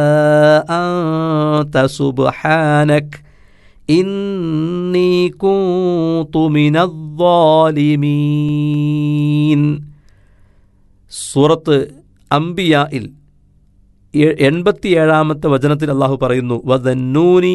أنت سبحانك إني كنت من الظالمين സൂറത്ത് അംബിയായിൽ എൺപത്തിയേഴാമത്തെ വചനത്തിൽ അള്ളാഹു പറയുന്നു വദന്നൂനി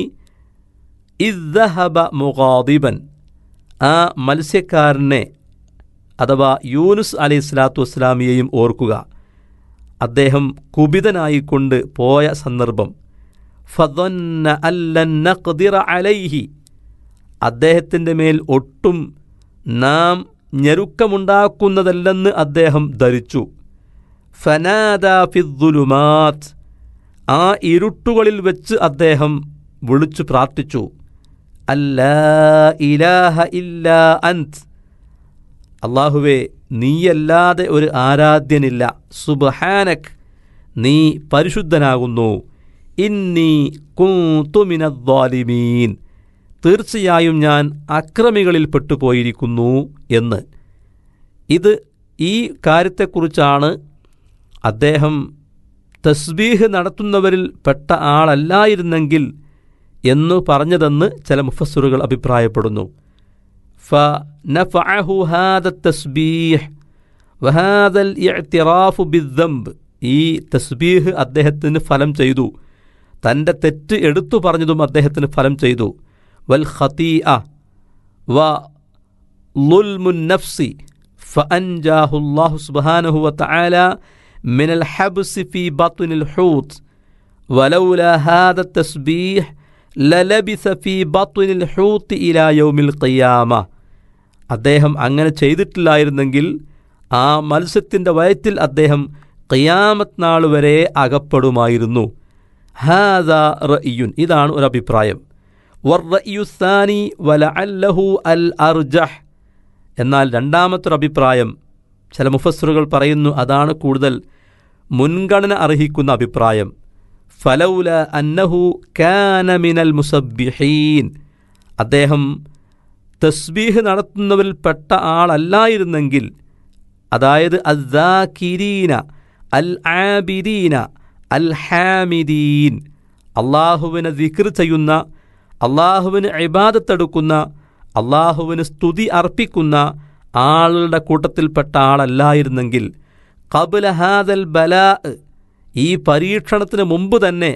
ഇദ്ദഹബ മുഖാദിബൻ ആ മത്സ്യക്കാരനെ അഥവാ യൂനുസ് അലൈഹി സ്വലാത്തു വസ്സലാമിയെയും ഓർക്കുക അദ്ദേഹം കുപിതനായിക്കൊണ്ട് പോയ സന്ദർഭം ഫതൊന്ന അല്ലൻ നഖ്ദിറ അലൈഹി അദ്ദേഹത്തിൻ്റെ മേൽ ഒട്ടും നാം ഞെരുക്കമുണ്ടാക്കുന്നതല്ലെന്ന് അദ്ദേഹം ധരിച്ചു ഫനാദ ഫിദ്ദുലുമാത് ആ ഇരുട്ടുകളിൽ വെച്ച് അദ്ദേഹം വിളിച്ചു പ്രാർത്ഥിച്ചു അല്ലാ ഇലാഹ ഇല്ലാ അന്ത് അള്ളാഹുവേ നീയല്ലാതെ ഒരു ആരാധ്യനില്ല സുബഹാനക് നീ പരിശുദ്ധനാകുന്നു ഇന്നി കൂത്തുമിനദ്വാലിമീൻ തീർച്ചയായും ഞാൻ അക്രമികളിൽ പെട്ടുപോയിരിക്കുന്നു എന്ന് ഇത് ഈ കാര്യത്തെക്കുറിച്ചാണ് അദ്ദേഹം തസ്ബീഹ് നടത്തുന്നവരിൽ പെട്ട ആളല്ലായിരുന്നെങ്കിൽ എന്നു പറഞ്ഞതെന്ന് ചില മുഫസ്സുറുകൾ അഭിപ്രായപ്പെടുന്നു فنفعه هذا التسبيح وهذا الاعتراف بالذنب ഈ തസ്ബീഹ് അദ്ദേഹത്തിന് ഫലം ചെയ്തു തൻ്റെ തെറ്റ് എടുത്തു പറഞ്ഞതും അദ്ദേഹത്തിന് ഫലം ചെയ്തു വൽ ഖതീഅ വ ലുൽമുൻ നഫ്സി فأنجاه الله سبحانه وتعالى من الحبس في بطن الحوت ولولا هذا التسبيح للبث في بطن الحوت إلى يوم القيامة അദ്ദേഹം അങ്ങനെ ചെയ്തിട്ടില്ലായിരുന്നെങ്കിൽ ആ മത്സ്യത്തിൻ്റെ വയറ്റിൽ അദ്ദേഹം ഖിയാമത്ത് നാൾ വരെ അകപ്പെടുമായിരുന്നു ഹാദ റഇയുൻ ഇതാണ് ഒരു അഭിപ്രായം വർറയുസാനി വല അല്ലഹു അൽ അർജഹ് എന്നാൽ രണ്ടാമത്തൊരു അഭിപ്രായം ചില മുഫസ്സറുകൾ പറയുന്നു അതാണ് കൂടുതൽ മുൻഗണന അർഹിക്കുന്ന അഭിപ്രായം ഫലൗല അന്നഹു കാന മിനൽ മുസബ്ബിഹീൻ അദ്ദേഹം തസ്ബീഹ് നടത്തുന്നവരിൽ പെട്ട ആളല്ലായിരുന്നെങ്കിൽ അതായത് അദ്ദാകിരീന അൽ ആബിദീന അൽ ഹാമിദീൻ അള്ളാഹുവിനെ ദിക്ർ ചെയ്യുന്ന അള്ളാഹുവിന് ഇബാദത്തെടുക്കുന്ന അള്ളാഹുവിന് സ്തുതി അർപ്പിക്കുന്ന ആളുടെ കൂട്ടത്തിൽപ്പെട്ട ആളല്ലായിരുന്നെങ്കിൽ കബുല ഹാദൽ ബലാ ഈ പരീക്ഷണത്തിന് മുമ്പ് തന്നെ